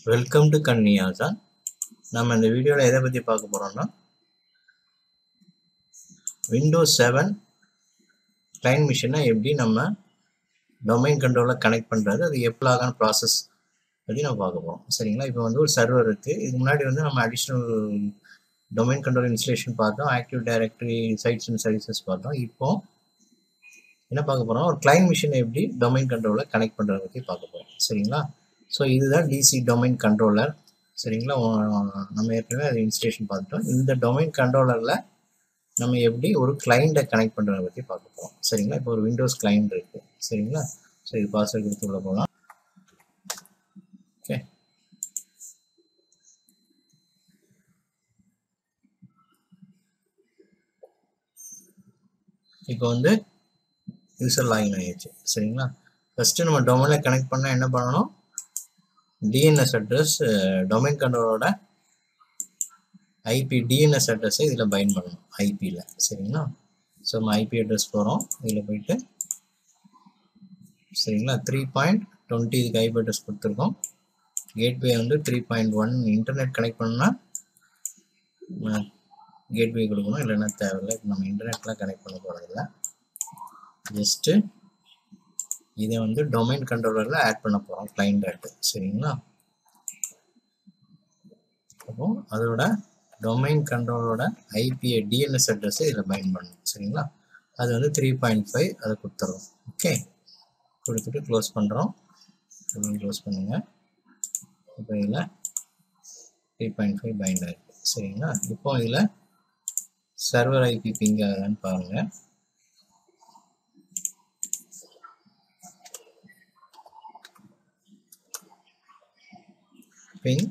welcome to கன்னியாசான் நம்ம இந்த வீடியோவில் எதை பற்றி பார்க்க போகிறோம்னா விண்டோஸ் செவன் கிளைண்ட் மிஷினை எப்படி நம்ம டொமைன் கண்ட்ரோலில் கனெக்ட் பண்ணுறது அது எப்பலாகான ப்ராசஸ் பற்றி நம்ம பார்க்க போகிறோம் சரிங்களா இப்போ வந்து ஒரு சர்வர் இருக்குது இதுக்கு முன்னாடி வந்து நம்ம அடிஷ்னல் டொமைன் கண்ட்ரோல் இன்ஸ்டலேஷன் பார்த்தோம் active directory sites and services பார்த்தோம் இப்போ என்ன பார்க்க போகிறோம் ஒரு கிளைண்ட் மிஷினை எப்படி டொமைன் கண்ட்ரோலில் கனெக்ட் பண்ணுறத பற்றி பார்க்க போகிறோம் சரிங்களா ஸோ இதுதான் டிசி டொமைன் கண்ட்ரோலர் சரிங்களா உ- நம்ம ஏற்கனவே அது இன்ஸ்டலேஷன் பார்த்துட்டோம் இந்த டொமைன் கண்ட்ரோலரில் நம்ம எப்படி ஒரு கிளைண்ட்டை கனெக்ட் பண்ணுறத பற்றி பார்க்க போகிறோம் சரிங்களா இப்போ ஒரு விண்டோஸ் கிளைண்ட் இருக்குது சரிங்களா ஸோ இது பாஸ்வேர்ட் கொடுத்து உள்ள போகலாம் ஓகே இப்போ வந்து யூசர் லாகின் ஆகிடுச்சு சரிங்களா ஃபஸ்ட்டு நம்ம டொமைனில் கனெக்ட் பண்ணால் என்ன பண்ணணும் டிஎன்எஸ் அட்ரஸ் டொமைன் கண்ட்ரோலோட ஐபி டிஎன்எஸ் அட்ரஸை இதில் பைண்ட் பண்ணணும் ஐபியில் சரிங்களா ஸோ நம்ம ஐபி அட்ரஸ் போகிறோம் இதில் போயிட்டு சரிங்களா த்ரீ பாயிண்ட் டுவெண்ட்டி இதுக்கு ஐபி அட்ரஸ் கொடுத்துருக்கோம் கேட்வே வந்து three point one internet connect பண்ணால் கேட்வே கொடுக்கணும் இல்லைன்னா தேவையில்லை இப்போ நம்ம இன்டர்நெட்லாம் கனெக்ட் பண்ண போகிறதில்ல ஜஸ்ட்டு இதை வந்து டொமைன் கண்ட்ரோலரில் ஆட் பண்ண போகிறோம் கிளைண்ட் ஆட் சரிங்களா அப்போ அதோட டொமைன் கண்ட்ரோலோட ஐபிஐ டிஎன்எஸ் அட்ரஸை இதில் பைண்ட் பண்ணணும் சரிங்களா அது வந்து த்ரீ பாயிண்ட் ஃபைவ் அதை கொடுத்துறோம் ஓகே கொடுத்துட்டு க்ளோஸ் பண்ணுறோம் க்ளோஸ் பண்ணுங்கள் இப்போ இதில் த்ரீ பாயிண்ட் ஃபைவ் பைண்ட் ஆயிருக்கு சரிங்களா இப்போ இதில் சர்வர் ஐபி பிங் ஆகுதான்னு பாருங்கள் ping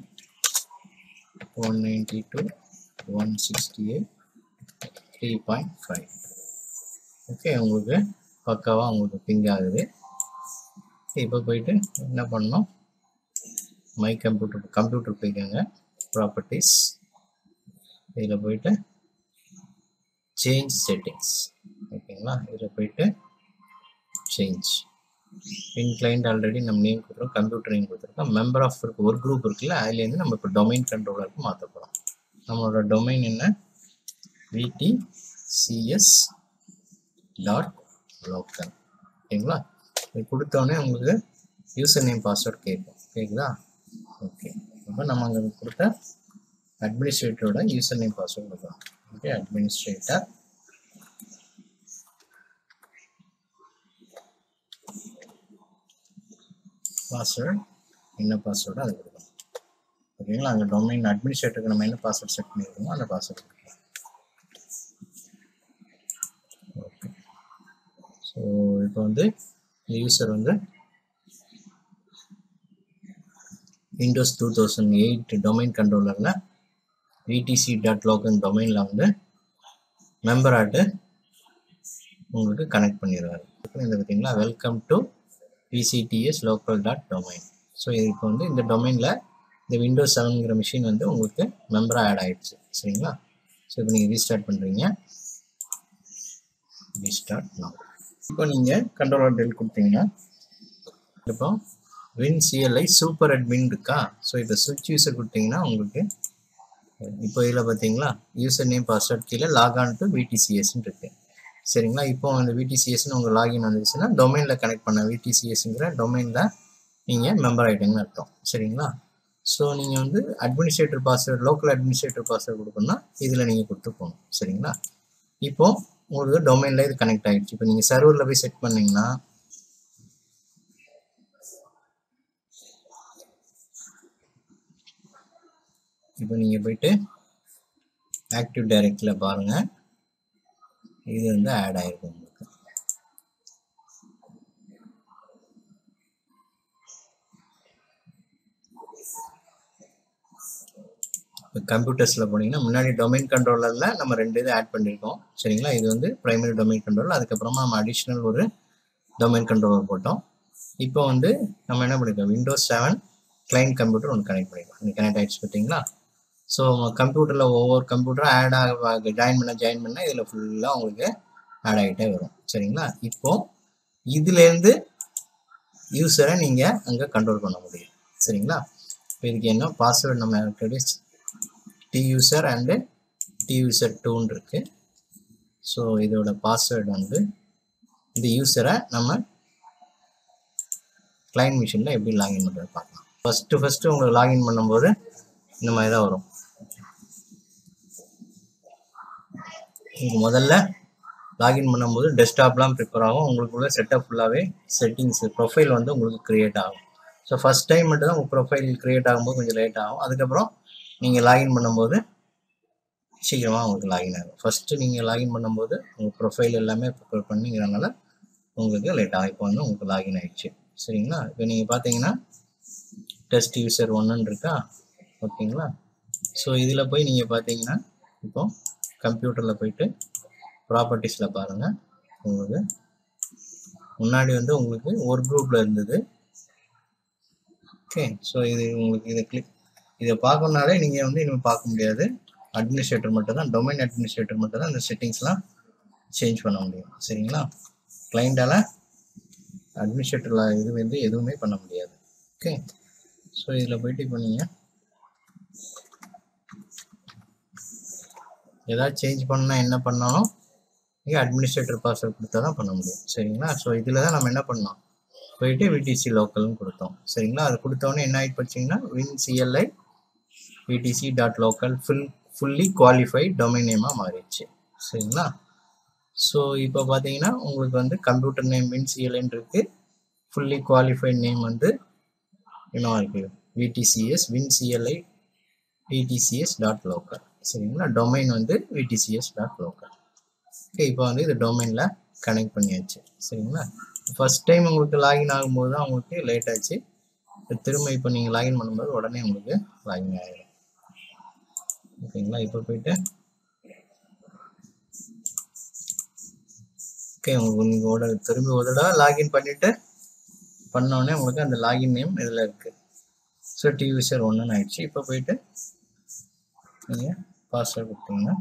192 168 3.5 ஓகே உங்களுக்கு பக்காவாக உங்களுக்கு பிங் ஆகுது இப்போ போயிட்டு என்ன பண்ணணும் மை கம்ப்யூட்டர் கம்ப்யூட்டர் போய்க்கோங்க ப்ராப்பர்ட்டிஸ் இதில் போயிட்டு சேஞ்ச் செட்டிங்ஸ் ஓகேங்களா இதில் போயிட்டு சேஞ்ச் பின் கிளைண்ட் ஆல்ரெடி நம்ம நேம் கொடுத்துருக்கோம் கம்ப்யூட்டர் நேம் கொடுத்துருக்கோம் மெம்பர் ஆஃப் இருக்கு ஒரு குரூப் இருக்குல்ல அதுலேருந்து நம்ம இப்போ டொமைன் கண்ட்ரோலருக்கு மாற்ற போகிறோம் நம்மளோட டொமைன் என்ன விடி சிஎஸ் டாட் லோக்கல் ஓகேங்களா இது கொடுத்தோடனே உங்களுக்கு யூசர் நேம் பாஸ்வேர்ட் கேட்கும் கேட்குதா ஓகே இப்போ நம்ம அங்கே கொடுத்த அட்மினிஸ்ட்ரேட்டரோட யூசர் நேம் பாஸ்வேர்ட் கொடுக்கலாம் ஓகே அட்மினிஸ்ட்ரேட்டர் பாஸ்வேர்ட் என்ன பாஸ்வேர்டு அது கொடுக்கணும் ஓகேங்களா அங்கே டொமைன் அட்மினிஸ்ட்ரேட்டருக்கு நம்ம என்ன பாஸ்வேர்ட் செட் பண்ணியிருக்கோமோ அந்த பாஸ்வேர்ட் கொடுக்கலாம் ஓகே ஸோ இப்போ வந்து யூசர் வந்து Windows two thousand eight domain கண்ட்ரோலரில் விடிசி டாட் லோக்கல் டொமைனில் வந்து மெம்பர் ஆட்டு உங்களுக்கு கனெக்ட் பண்ணிடுவார் இந்த பார்த்தீங்களா welcome to VCDS local dot domain so இப்போ வந்து இந்த டொமைனில் இந்த விண்டோஸ் செவனுங்கிற மிஷின் வந்து உங்களுக்கு மெம்பராக ஆட் ஆயிடுச்சு சரிங்களா ஸோ இப்போ நீங்கள் ரீஸ்டார்ட் பண்ணுறீங்க ரீஸ்டார்ட் now இப்போ நீங்கள் கண்ட்ரோலர் டெல் கொடுத்தீங்கன்னா இப்போ வின் சிஎல்ஐ சூப்பர் அட்மின் இருக்கா ஸோ இப்போ சுவிட்ச் யூசர் கொடுத்தீங்கன்னா உங்களுக்கு இப்போ இதில் பார்த்தீங்களா யூசர் நேம் பாஸ்வேர்ட் கீழே லாக் ஆன் டு விடிசிஎஸ்ன்னு இருக்கு சரிங்களா இப்போ அந்த விடிசிஎஸ்னு உங்கள் லாகின் வந்துச்சுன்னா டொமைனில் கனெக்ட் பண்ண விடிசிஎஸ்ங்கிற டொமைனில் நீங்கள் மெம்பர் ஆகிட்டீங்கன்னு அர்த்தம் சரிங்களா ஸோ நீங்கள் வந்து administrator password local administrator password கொடுக்கணும்னா இதில் நீங்கள் கொடுத்து போகணும் சரிங்களா இப்போ உங்களுக்கு டொமைனில் இது கனெக்ட் ஆகிடுச்சு இப்போ நீங்கள் சர்வரில் போய் செட் பண்ணீங்கன்னா இப்போ நீங்கள் போயிட்டு ஆக்டிவ் டைரக்டில் பாருங்கள் இது வந்து ஆட் ஆகிருக்கும் உங்களுக்கு இப்போ கம்ப்யூட்டர்ஸில் போனீங்கன்னா முன்னாடி டொமைன் கண்ட்ரோலரில் நம்ம ரெண்டு இது ஆட் பண்ணியிருக்கோம் சரிங்களா இது வந்து பிரைமரி டொமைன் கண்ட்ரோல் அதுக்கப்புறமா நம்ம அடிஷ்னல் ஒரு டொமைன் கண்ட்ரோலர் போட்டோம் இப்போ வந்து நம்ம என்ன பண்ணிருக்கோம் விண்டோஸ் செவன் கிளைண்ட் கம்ப்யூட்டர் ஒன்று கனெக்ட் பண்ணிருக்கோம் இங்கே கனெக்ட் ஆகிடுச்சு பார்த்தீங்களா ஸோ கம்ப்யூட்டரில் ஒவ்வொரு கம்ப்யூட்டரும் ஆட் ஆக ஜாயின் பண்ண ஜாயின் பண்ண இதில் ஃபுல்லாக உங்களுக்கு ஆட் ஆகிட்டே வரும் சரிங்களா இப்போ இதுலேருந்து யூஸரை நீங்கள் அங்கே கண்ட்ரோல் பண்ண முடியும் சரிங்களா இதுக்கு என்ன பாஸ்வேர்டு நம்ம already D user and D user டூன்னு இருக்கு ஸோ இதோட பாஸ்வேர்டு வந்து இந்த யூசரை நம்ம கிளைண்ட் மிஷினில் எப்படி லாகின் பண்ணுறது பார்க்கலாம் ஃபஸ்ட்டு ஃபஸ்ட்டு உங்களுக்கு லாகின் பண்ணும்போது இந்த மாதிரி தான் வரும் உங்களுக்கு முதல்ல லாகின் பண்ணும்போது டெஸ்க்டாப்லாம் ப்ரிப்பேர் ஆகும் உங்களுக்குள்ள செட்டப் ஃபுல்லாகவே செட்டிங்ஸ் ப்ரொஃபைல் வந்து உங்களுக்கு க்ரியேட் ஆகும் ஸோ ஃபஸ்ட் டைம் மட்டும் தான் உங்கள் ப்ரொஃபைல் க்ரியேட் ஆகும்போது கொஞ்சம் லேட் ஆகும் அதுக்கப்புறம் நீங்கள் லாகின் பண்ணும்போது சீக்கிரமாக உங்களுக்கு லாகின் ஆகும் ஃபஸ்ட்டு நீங்கள் லாகின் பண்ணும்போது உங்கள் ப்ரொஃபைல் எல்லாமே ப்ரிப்பேர் பண்ணிங்கிறனால உங்களுக்கு லேட் ஆகும் இப்போ வந்து உங்களுக்கு லாகின் ஆயிடுச்சு சரிங்களா இப்போ நீங்கள் பார்த்தீங்கன்னா டெஸ்ட் யூசர் ஒன்றுன்னு இருக்கா ஓகேங்களா ஸோ இதில் போய் நீங்கள் பார்த்தீங்கன்னா இப்போ கம்ப்யூட்டரில் போயிட்டு ப்ராப்பர்ட்டிஸில் பாருங்கள் உங்களுக்கு முன்னாடி வந்து உங்களுக்கு ஒரு குரூப்பில் இருந்தது ஓகே ஸோ இது உங்களுக்கு இதை கிளிக் இதை பார்க்கணுனாலே நீங்கள் வந்து இனிமேல் பார்க்க முடியாது அட்மினிஸ்ட்ரேட்டர் மட்டும் தான் டொமைன் அட்மினிஸ்ட்ரேட்டர் மட்டும் தான் இந்த செட்டிங்ஸ்லாம் சேஞ்ச் பண்ண முடியும் சரிங்களா கிளைண்டால் அட்மினிஸ்ட்ரேட்டரில் இது வந்து எதுவுமே பண்ண முடியாது ஓகே ஸோ இதில் போயிட்டு இப்போ நீங்கள் ஏதாவது சேஞ்ச் பண்ணால் என்ன பண்ணாலும் நீங்கள் அட்மினிஸ்ட்ரேட்டர் பாஸ்வேர்ட் கொடுத்தா தான் பண்ண முடியும் சரிங்களா ஸோ இதில் தான் நம்ம என்ன பண்ணோம் போயிட்டு விடிசி லோக்கல்னு கொடுத்தோம் சரிங்களா அது கொடுத்தோன்னே என்ன ஆகிட்டு படிச்சிங்கன்னா win CLI VDC dot local full fully qualified domain நேமாக மாறிடுச்சு சரிங்களா ஸோ இப்போ பார்த்தீங்கன்னா உங்களுக்கு வந்து கம்ப்யூட்டர் நேம் வின் சிஎல்ஐன்னு இருக்குது ஃபுல்லி குவாலிஃபைட் நேம் வந்து என்ன இருக்குது VDCS win CLI VDCS dot local சரிங்களா டொமைன் வந்து விடிசிஎஸ் டாட் லோக்கல் ஓகே இப்போ வந்து இது டொமைனில் கனெக்ட் பண்ணியாச்சு சரிங்களா ஃபர்ஸ்ட் டைம் உங்களுக்கு லாகின் ஆகும்போது தான் உங்களுக்கு லேட் ஆச்சு திரும்ப இப்போ நீங்கள் லாகின் பண்ணும்போது உடனே உங்களுக்கு லாகின் ஆகிடும் ஓகேங்களா இப்போ போயிட்டு ஓகே உங்களுக்கு நீங்கள் ஒரு திரும்பி ஒரு தடவை லாகின் பண்ணிவிட்டு பண்ணோடனே உங்களுக்கு அந்த லாகின் நேம் இதில் இருக்குது ஸோ டி யூசர் ஒன்றுன்னு ஆயிடுச்சு இப்போ போயிட்டு நீங்கள் பாஸ்வேர்ட் கொடுத்தீங்கன்னா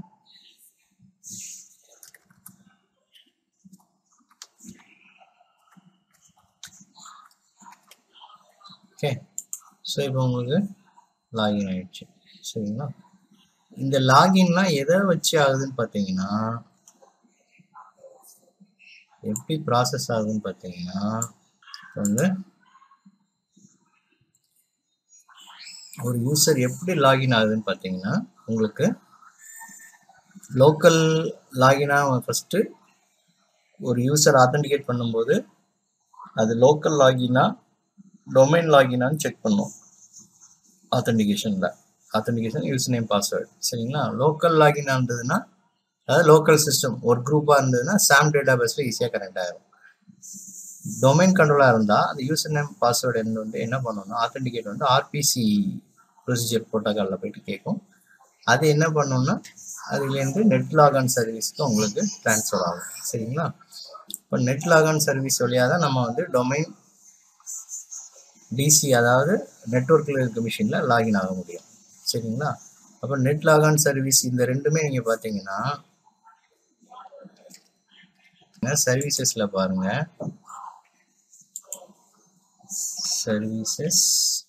ஓகே ஸோ இப்போ உங்களுக்கு லாகின் ஆயிடுச்சு சரிங்களா இந்த லாகின்லாம் எதை வச்சு ஆகுதுன்னு பார்த்தீங்கன்னா எப்படி ப்ராசஸ் ஆகுதுன்னு பார்த்தீங்கன்னா வந்து ஒரு யூசர் எப்படி லாகின் ஆகுதுன்னு பார்த்தீங்கன்னா உங்களுக்கு லோக்கல் லாகினாக ஃபஸ்ட்டு ஒரு யூசர் ஆத்தென்டிகேட் பண்ணும்போது அது லோக்கல் லாகினா டொமைன் லாகினான்னு செக் பண்ணும் ஆத்தென்டிகேஷனில் ஆத்தென்டிகேஷன் யூஸ் நேம் பாஸ்வேர்டு சரிங்களா லோக்கல் லாகின் இருந்ததுன்னா அதாவது லோக்கல் சிஸ்டம் ஒரு குரூப்பாக இருந்ததுன்னா சாம் டேட்டா பேஸில் ஈஸியாக கனெக்ட் ஆகிடும் டொமைன் கண்ட்ரோலாக இருந்தால் அந்த யூசர் நேம் பாஸ்வேர்டு என்ன வந்து என்ன பண்ணணும்னா ஆத்தென்டிகேட் வந்து ஆர்பிசி ப்ரொசீஜர் ப்ரோட்டோக்காலில் போயிட்டு கேட்கும் அது என்ன பண்ணணும்னா அதுலேருந்து நெட் லாகான் சர்வீஸ்க்கு உங்களுக்கு ட்ரான்ஸ்ஃபர் ஆகும் சரிங்களா இப்போ நெட் லாகான் சர்வீஸ் வழியாக தான் நம்ம வந்து டொமைன் டிசி அதாவது நெட்ஒர்க்கில் இருக்க மிஷினில் லாகின் ஆக முடியும் சரிங்களா அப்போ நெட் லாகான் சர்வீஸ் இந்த ரெண்டுமே நீங்கள் பார்த்தீங்கன்னா சர்வீசஸில் பாருங்க சர்வீசஸ்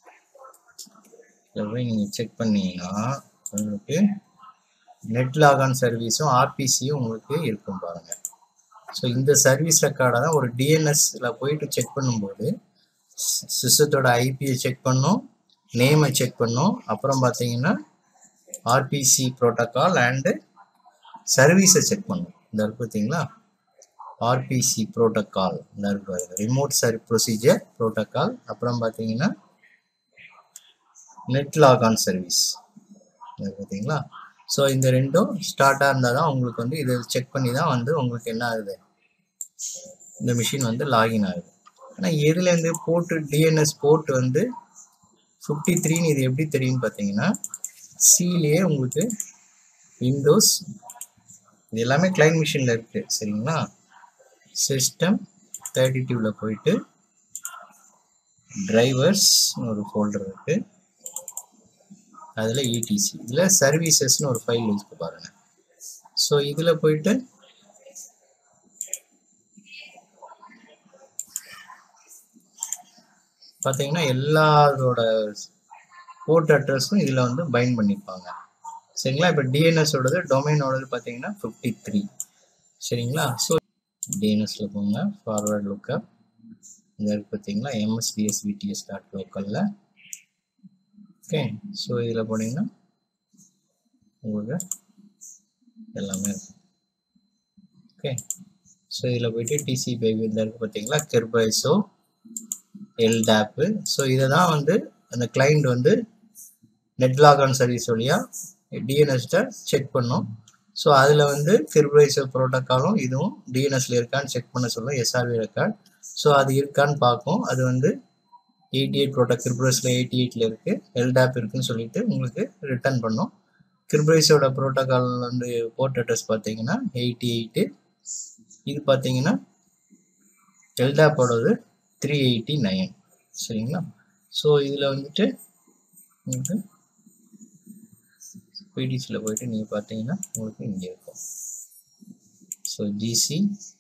போய் நீங்கள் செக் பண்ணீங்கன்னா உங்களுக்கு நெட் லாகான் சர்வீஸும் ஆர்பிசியும் உங்களுக்கு இருக்கும் பாருங்க ஸோ இந்த சர்வீஸ் ரெக்கார்டை தான் ஒரு டிஎன்எஸ்ல போயிட்டு செக் பண்ணும்போது சிஸ்டத்தோட ஐபியை செக் பண்ணும் நேமை செக் பண்ணும் அப்புறம் பார்த்தீங்கன்னா ஆர்பிசி ப்ரோட்டோக்கால் அண்டு சர்வீஸை செக் பண்ணும் இந்த இருக்கு பார்த்தீங்களா ஆர்பிசி ப்ரோட்டோக்கால் இந்த இருக்கு ரிமோட் சர் ப்ரொசீஜர் ப்ரோட்டோக்கால் அப்புறம் பார்த்தீங்கன்னா நெட் லாகான் சர்வீஸ் பார்த்தீங்களா ஸோ இந்த ரெண்டும் ஸ்டார்ட்டாக இருந்தால் தான் உங்களுக்கு வந்து இதை செக் பண்ணி தான் வந்து உங்களுக்கு என்ன ஆகுது இந்த மிஷின் வந்து லாகின் ஆகுது ஆனால் எதுலேருந்து போர்ட்டு டிஎன்எஸ் போர்ட் வந்து ஃபிஃப்டி த்ரீன்னு இது எப்படி தெரியும்னு பார்த்தீங்கன்னா சிலேயே உங்களுக்கு விண்டோஸ் இது எல்லாமே கிளைண்ட் மிஷினில் இருக்குது சரிங்களா சிஸ்டம் தேர்ட்டி டூவில் போயிட்டு டிரைவர்ஸ் ஒரு ஃபோல்டர் இருக்குது அதில் இடிசி இதில் சர்வீசஸ்னு ஒரு ஃபைல் இருக்கு பாருங்க ஸோ இதில் போயிட்டு பார்த்தீங்கன்னா எல்லாரோட போர்ட் அட்ரஸும் இதில் வந்து பைண்ட் பண்ணியிருப்பாங்க சரிங்களா இப்போ டிஎன்எஸோடது டொமைனோடது பார்த்தீங்கன்னா ஃபிஃப்டி த்ரீ சரிங்களா ஸோ டிஎன்எஸில் போங்க ஃபார்வர்ட் லுக்கப் இந்த இருக்கு பார்த்தீங்களா எம்எஸ்டிஎஸ் விடிஎஸ் டாட் லோக்கலில் ஓகே ஸோ இதில் போனீங்கன்னா உங்களுக்கு எல்லாமே இருக்கும் ஓகே ஸோ இதில் போயிட்டு டிசி பேபி இந்த இருக்கு பார்த்தீங்களா கெர்பைஸோ எல்டாப்பு ஸோ இதை தான் வந்து அந்த கிளைண்ட் வந்து நெட்லாக் ஆன் சர்வீஸ் வழியாக டிஎன்எஸ்ட்டை செக் பண்ணும் ஸோ அதில் வந்து கிர்பைஸோ ப்ரோட்டோக்காலும் இதுவும் டிஎன்எஸ்ல இருக்கான்னு செக் பண்ண சொல்லும் எஸ்ஆர்வி ரெக்கார்ட் ஸோ அது இருக்கான்னு பார்க்கும் அது வந்து எயிட்டி எயிட் ப்ரோட்டோ கிர்பைஸில் எயிட்டி எயிட்டில் இருக்குது எல்டாப் இருக்குன்னு சொல்லிட்டு உங்களுக்கு ரிட்டர்ன் பண்ணும் கிர்பைஸோட ப்ரோட்டோக்கால் வந்து போர்ட் அட்ரஸ் பார்த்தீங்கன்னா எயிட்டி எயிட்டு இது பார்த்தீங்கன்னா எல்டாப்போடது த்ரீ எயிட்டி நைன் சரிங்களா ஸோ இதில் வந்துட்டு உங்களுக்கு பிடிசியில் போயிட்டு நீங்கள் பார்த்தீங்கன்னா உங்களுக்கு இங்கே இருக்கும் ஸோ ஜிசி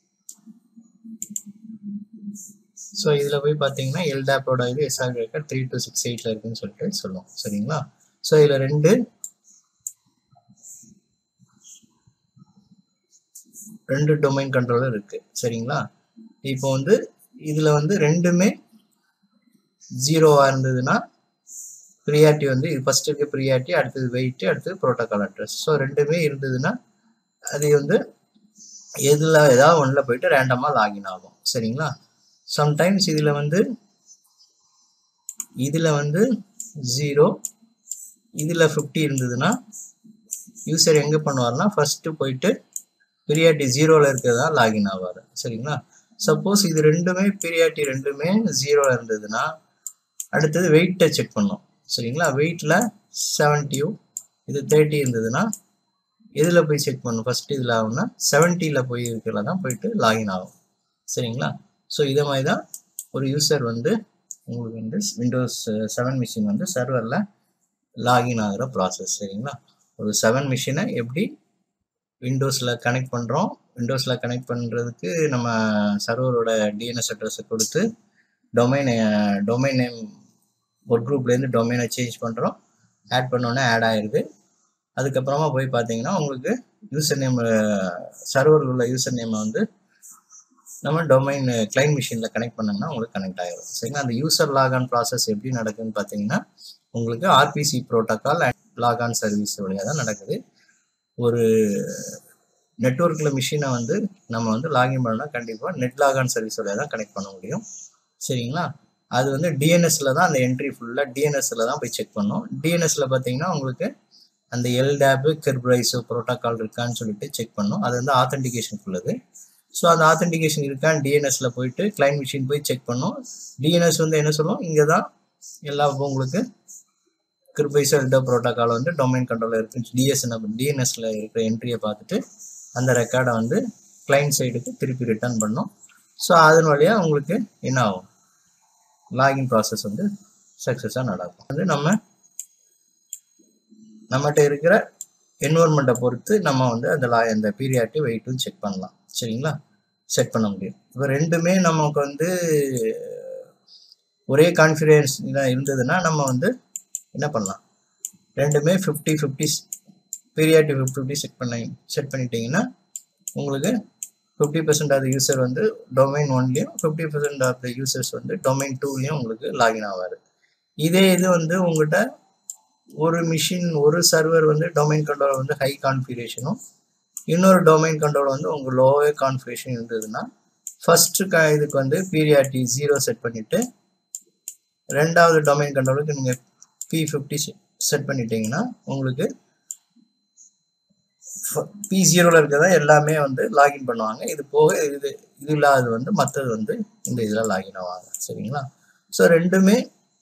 ஸோ இதில் போய் பார்த்தீங்கன்னா எல்டாப்போட இது SR record three two six eight இருக்குன்னு சொல்லிட்டு சொல்லுவோம் சரிங்களா ஸோ இதில் ரெண்டு ரெண்டு டொமைன் கண்ட்ரோலர் இருக்கு சரிங்களா இப்போ வந்து இதில் வந்து ரெண்டுமே ஜீரோவாக இருந்ததுன்னா ப்ரியாரிட்டி வந்து இது ஃபர்ஸ்ட் இருக்க ப்ரியாரிட்டி அடுத்தது வெயிட் அடுத்தது ப்ரோட்டோகால் அட்ரஸ் ஸோ ரெண்டுமே இருந்ததுன்னா அது வந்து எதில் ஏதாவது ஒன்றில் போயிட்டு ரேண்டமாக லாகின் ஆகும் சரிங்களா சம்டைம்ஸ் இதில் வந்து இதில் வந்து ஜீரோ இதில் ஃபிஃப்டி இருந்ததுன்னா யூசர் எங்கே பண்ணுவார்னா ஃபஸ்ட்டு போயிட்டு பீரியாரிட்டி ஜீரோவில் இருக்கிறதா லாகின் ஆவார் சரிங்களா சப்போஸ் இது ரெண்டுமே பீரியாரிட்டி ரெண்டுமே ஜீரோவில் இருந்ததுன்னா அடுத்தது வெயிட்டை செக் பண்ணும் சரிங்களா வெயிட்டில் செவன்ட்டியோ இது தேர்ட்டி இருந்ததுன்னா எதில் போய் செக் பண்ணும் ஃபஸ்ட்டு இதில் ஆகும்னா செவன்ட்டியில் போய் இருக்கிறல தான் போயிட்டு லாகின் ஆகும் சரிங்களா ஸோ இதை மாதிரி தான் ஒரு யூசர் வந்து உங்களுக்கு வந்து விண்டோஸ் செவன் மிஷின் வந்து சர்வரில் லாகின் ஆகிற ப்ராசஸ் சரிங்களா ஒரு செவன் மிஷினை எப்படி விண்டோஸில் கனெக்ட் பண்ணுறோம் விண்டோஸில் கனெக்ட் பண்ணுறதுக்கு நம்ம சர்வரோட டிஎன்எஸ் அட்ரஸை கொடுத்து டொமைனை டொமைன் நேம் ஒரு குரூப்லேருந்து டொமைனை சேஞ்ச் பண்ணுறோம் ஆட் பண்ணோன்னே ஆட் ஆயிடுது அதுக்கப்புறமா போய் பார்த்தீங்கன்னா உங்களுக்கு யூசர் நேம் சர்வரில் உள்ள யூசர் நேமை வந்து நம்ம டொமைன் கிளைண்ட் மிஷினில் கனெக்ட் பண்ணோம்னா உங்களுக்கு கனெக்ட் ஆகிடும் சரிங்களா அந்த யூசர் லாகான் ப்ராசஸ் எப்படி நடக்குதுன்னு பார்த்தீங்கன்னா உங்களுக்கு RPC protocol and logon service வழியாக தான் நடக்குது ஒரு நெட்ஒர்க்கில் மிஷினை வந்து நம்ம வந்து லாகின் பண்ணோம்னா கண்டிப்பாக நெட் லாகான் சர்வீஸ் வழியாக தான் கனெக்ட் பண்ண முடியும் சரிங்களா அது வந்து டிஎன்எஸ்ல தான் அந்த என்ட்ரி ஃபுல்லாக டிஎன்எஸ்ல தான் போய் செக் பண்ணோம் டிஎன்எஸ்ல பார்த்தீங்கன்னா உங்களுக்கு அந்த எல்டேப்பு கெர்ப்ரைஸோ ப்ரோட்டோக்கால் இருக்கான்னு சொல்லிட்டு செக் பண்ணோம் அது வந்து ஆத்தென்டிகேஷன் உள்ளது ஸோ அந்த ஆத்தென்டிகேஷன் இருக்கான்னு டிஎன்எஸ்ல போயிட்டு கிளைண்ட் மிஷின் போய் செக் பண்ணோம் டிஎன்எஸ் வந்து என்ன சொல்லும் இங்கே தான் எல்லா உங்களுக்கு கிருபைஸோ எல்டோ ப்ரோட்டோக்கால் வந்து டொமைன் கண்ட்ரோலில் இருக்கு டிஎஸ்என் டிஎன்எஸ்ல இருக்கிற என்ட்ரியை பார்த்துட்டு அந்த ரெக்கார்டை வந்து கிளைண்ட் சைடுக்கு திருப்பி ரிட்டர்ன் பண்ணும் ஸோ அதன் வழியாக உங்களுக்கு என்ன ஆகும் லாகின் ப்ராசஸ் வந்து சக்ஸஸாக நடக்கும் வந்து நம்ம நம்மகிட்ட இருக்கிற என்வரன்மெண்ட்டை பொறுத்து நம்ம வந்து அந்த லா அந்த பீரியாரிட்டி வெயிட்டும் செக் பண்ணலாம் சரிங்களா செட் பண்ண முடியும் இப்போ ரெண்டுமே நமக்கு வந்து ஒரே கான்ஃபிடன்ஸ் இருந்ததுன்னா நம்ம வந்து என்ன பண்ணலாம் ரெண்டுமே fifty fifty priority fifty fifty set பண்ண செட் பண்ணிட்டீங்கன்னா உங்களுக்கு ஃபிஃப்டி பர்சன்ட் ஆஃப் யூசர் வந்து டொமைன் ஒன்லேயும் fifty percent of the users வந்து டொமைன் டூலேயும் உங்களுக்கு லாகின் ஆவார் இதே இது வந்து உங்கள்கிட்ட ஒரு மிஷின் ஒரு சர்வர் வந்து டொமைன் கண்ட்ரோல் வந்து ஹை கான்ஃபிகரேஷனும் இன்னொரு டொமைன் கண்ட்ரோல் வந்து உங்கள் லோவே கான்ஃபிகரேஷன் இருந்ததுன்னா ஃபர்ஸ்ட் க இதுக்கு வந்து பீரியாரிட்டி ஜீரோ செட் பண்ணிவிட்டு ரெண்டாவது டொமைன் கண்ட்ரோலுக்கு நீங்கள் பி ஃபிஃப்டி செட் பண்ணிட்டீங்கன்னா உங்களுக்கு பி ஜீரோவில் இருக்கிறதா எல்லாமே வந்து லாகின் பண்ணுவாங்க இது போக இது இது இல்லாதது வந்து மற்றது வந்து இந்த இதில் லாகின் ஆவாங்க சரிங்களா ஸோ ரெண்டுமே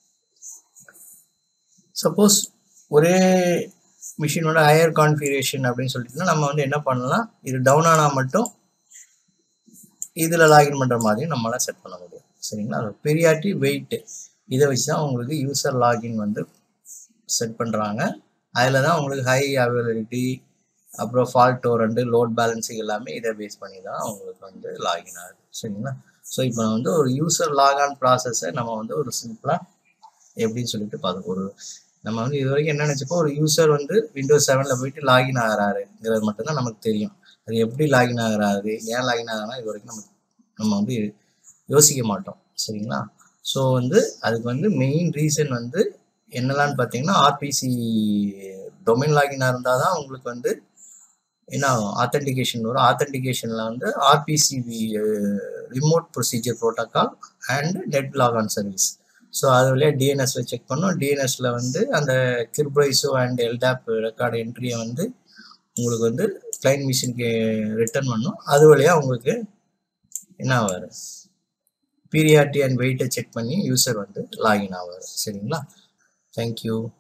சப்போஸ் ஒரே மிஷினோட ஹையர் கான்ஃபிகரேஷன் அப்படின்னு சொல்லிட்டுனா நம்ம வந்து என்ன பண்ணலாம் இது டவுன் ஆனால் மட்டும் இதில் லாகின் பண்ணுற மாதிரியும் நம்மளால் செட் பண்ண முடியும் சரிங்களா அது பெரியாட்டி வெயிட்டு இதை வச்சு தான் உங்களுக்கு யூசர் லாகின் வந்து செட் பண்ணுறாங்க அதில் தான் உங்களுக்கு ஹை அவைலபிலிட்டி அப்புறம் ஃபால்ட் டோரண்ட் லோட் பேலன்சிங் எல்லாமே இதை பேஸ் பண்ணி தான் உங்களுக்கு வந்து லாகின் ஆகுது சரிங்களா ஸோ இப்போ வந்து ஒரு யூசர் லாகான் ப்ராசஸை நம்ம வந்து ஒரு சிம்பிளாக எப்படின்னு சொல்லிட்டு பார்த்து ஒரு நம்ம வந்து இது வரைக்கும் என்ன நினச்சப்போ ஒரு யூசர் வந்து விண்டோஸ் செவனில் போயிட்டு லாகின் ஆகிறாருங்கிறது மட்டும்தான் நமக்கு தெரியும் அது எப்படி லாகின் ஆகுறாரு ஏன் லாகின் ஆகுறா இது வரைக்கும் நமக்கு நம்ம வந்து யோசிக்க மாட்டோம் சரிங்களா ஸோ வந்து அதுக்கு வந்து மெயின் ரீசன் வந்து என்னலான்னு பார்த்தீங்கன்னா ஆர்பிசி டொமைன் லாகினாக இருந்தால் தான் உங்களுக்கு வந்து என்ன ஆத்தென்டிகேஷன் வரும் ஆத்தென்டிகேஷனில் வந்து ஆர்பிசிவி remote procedure protocol and net log on service so அது வழியாக டிஎன்எஸ்ல செக் பண்ணோம் டிஎன்எஸ்ல வந்து அந்த கிர்ப்ரைஸோ அண்ட் எல்டாப் ரெக்கார்டு என்ட்ரியை வந்து உங்களுக்கு வந்து கிளைண்ட் மிஷினுக்கு ரிட்டர்ன் பண்ணும் அது வழியாக உங்களுக்கு என்ன ஆவார் பீரியாரிட்டி அண்ட் வெயிட்டை செக் பண்ணி யூசர் வந்து லாகின் ஆவார் சரிங்களா தேங்க்யூ